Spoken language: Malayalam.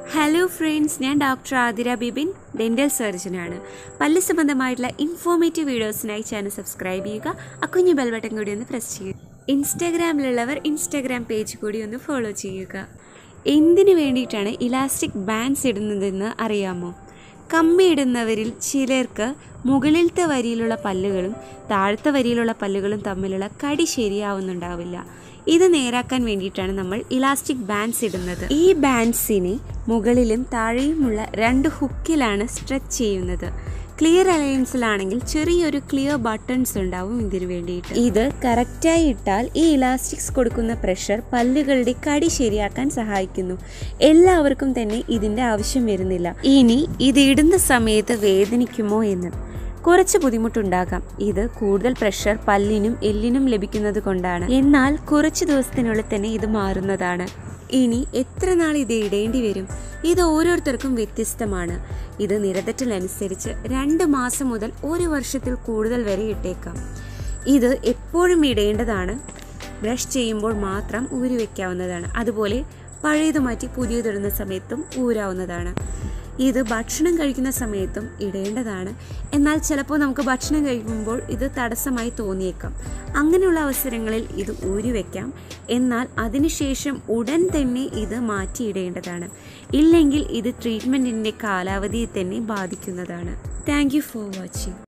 ഹലോ ഫ്രണ്ട്സ് ഞാൻ ഡോക്ടർ ആതിര ബിബിൻ ഡെൻ്റൽ സർജനാണ് പല്ല് സംബന്ധമായിട്ടുള്ള ഇൻഫോർമേറ്റീവ് വീഡിയോസിനായി ചാനൽ സബ്സ്ക്രൈബ് ചെയ്യുക ആ കുഞ്ഞു ബെൽ ബട്ടൺ കൂടി ഒന്ന് പ്രസ് ചെയ്യുക ഇൻസ്റ്റാഗ്രാമിലുള്ളവർ ഇൻസ്റ്റാഗ്രാം പേജ് കൂടി ഒന്ന് ഫോളോ ചെയ്യുക എന്തിനു വേണ്ടിയിട്ടാണ് ഇലാസ്റ്റിക് ബാൻഡ്സ് ഇടുന്നതെന്ന് അറിയാമോ കമ്മി ഇടുന്നവരിൽ ചിലർക്ക് മുകളിലത്തെ വരിയിലുള്ള പല്ലുകളും താഴത്തെ വരിയിലുള്ള പല്ലുകളും തമ്മിലുള്ള കടി ശരിയാവുന്നുണ്ടാവില്ല ഇത് നേരാക്കാൻ വേണ്ടിയിട്ടാണ് നമ്മൾ ഇലാസ്റ്റിക് ബാൻഡ്സ് ഇടുന്നത് ഈ ബാൻഡ്സിനെ മുകളിലും താഴെയുമുള്ള രണ്ട് ഹുക്കിലാണ് സ്ട്രെച്ച് ചെയ്യുന്നത് ക്ലിയർ അലയൻസിലാണെങ്കിൽ ചെറിയൊരു ക്ലിയർ ബട്ടൺസ് ഉണ്ടാവും ഇതിനു വേണ്ടിയിട്ട് ഇത് കറക്റ്റായി ഇട്ടാൽ ഈ ഇലാസ്റ്റിക്സ് കൊടുക്കുന്ന പ്രഷർ പല്ലുകളുടെ കടി ശരിയാക്കാൻ സഹായിക്കുന്നു എല്ലാവർക്കും തന്നെ ഇതിൻ്റെ ആവശ്യം വരുന്നില്ല ഇനി ഇത് ഇടുന്ന സമയത്ത് വേദനിക്കുമോ എന്ന് കുറച്ച് ബുദ്ധിമുട്ടുണ്ടാകാം ഇത് കൂടുതൽ പ്രഷർ പല്ലിനും എല്ലിനും ലഭിക്കുന്നത് കൊണ്ടാണ് എന്നാൽ കുറച്ച് ദിവസത്തിനുള്ളിൽ തന്നെ ഇത് മാറുന്നതാണ് ഇനി എത്ര നാൾ ഇത് ഇടേണ്ടി വരും ഇത് ഓരോരുത്തർക്കും വ്യത്യസ്തമാണ് ഇത് നിരതെറ്റലനുസരിച്ച് രണ്ട് മാസം മുതൽ ഒരു വർഷത്തിൽ കൂടുതൽ വരെ ഇട്ടേക്കാം ഇത് എപ്പോഴും ഇടേണ്ടതാണ് ബ്രഷ് ചെയ്യുമ്പോൾ മാത്രം ഊരി വയ്ക്കാവുന്നതാണ് അതുപോലെ പഴയത് മാറ്റി പുതിയതിടുന്ന സമയത്തും ഊരാവുന്നതാണ് ഇത് ഭക്ഷണം കഴിക്കുന്ന സമയത്തും ഇടേണ്ടതാണ് എന്നാൽ ചിലപ്പോൾ നമുക്ക് ഭക്ഷണം കഴിക്കുമ്പോൾ ഇത് തടസ്സമായി തോന്നിയേക്കാം അങ്ങനെയുള്ള അവസരങ്ങളിൽ ഇത് ഊരി വയ്ക്കാം എന്നാൽ അതിനുശേഷം ഉടൻ തന്നെ ഇത് മാറ്റിയിടേണ്ടതാണ് ഇല്ലെങ്കിൽ ഇത് ട്രീറ്റ്മെൻറ്റിൻ്റെ കാലാവധിയെ തന്നെ ബാധിക്കുന്നതാണ് താങ്ക് യു ഫോർ വാച്ചിങ്